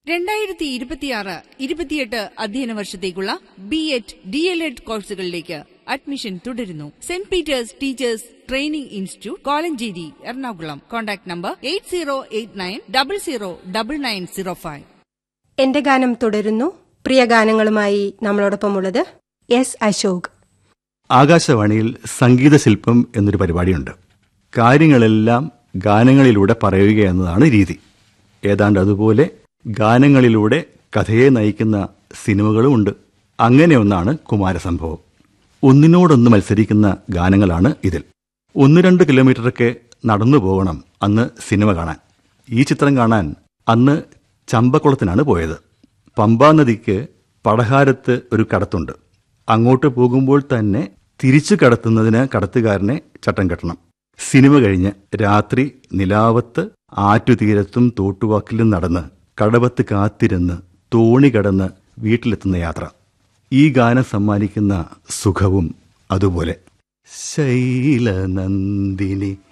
രണ്ടായിരത്തി ഇരുപത്തിയാറ് ഇരുപത്തിയെട്ട് അധ്യയന വർഷത്തേക്കുള്ള B Ed D El Ed കോഴ്സുകളിലേക്ക് അഡ്മിഷൻ തുടരുന്നു saint Peter's teachers training institute Kolenchery Ernakulam contact number eight zero eight nine double zero double nine zero five എന്റെ ഗാനം തുടരുന്നു പ്രിയ ഗാനങ്ങളുമായി നമ്മളോടൊപ്പമുള്ളത് എസ് അശോക് ആകാശവാണിയിൽ സംഗീത ശില്പം എന്നൊരു പരിപാടിയുണ്ട് കാര്യങ്ങളെല്ലാം ഗാനങ്ങളിലൂടെ പറയുക എന്നതാണ് രീതി ഏതാണ്ട് അതുപോലെ ഗാനങ്ങളിലൂടെ കഥയെ നയിക്കുന്ന സിനിമകളുമുണ്ട് അങ്ങനെ ഒന്നാണ് കുമാരസംഭവം ഒന്നിനോടൊന്ന് മത്സരിക്കുന്ന ഗാനങ്ങളാണ് ഇതിൽ ഒന്ന് രണ്ട് കിലോമീറ്ററൊക്കെ നടന്നു പോകണം അന്ന് സിനിമ കാണാൻ ഈ ചിത്രം കാണാൻ അന്ന് ചമ്പക്കുളത്തിനാണ് പോയത് പമ്പാ നദിക്ക് പടഹാരത്ത് ഒരു കടത്തുണ്ട് അങ്ങോട്ട് പോകുമ്പോൾ തന്നെ തിരിച്ചു കടത്തുന്നതിന് കടത്തുകാരനെ ചട്ടം കെട്ടണം സിനിമ കഴിഞ്ഞ് രാത്രി നിലാവത്ത് ആറ്റുതീരത്തും തോട്ടുവാക്കിലും നടന്ന് കടവത്ത് കാത്തിരുന്ന് തോണി കടന്ന് വീട്ടിലെത്തുന്ന യാത്ര ഈ ഗാനം സമ്മാനിക്കുന്ന സുഖവും അതുപോലെ ശൈലനന്ദിനി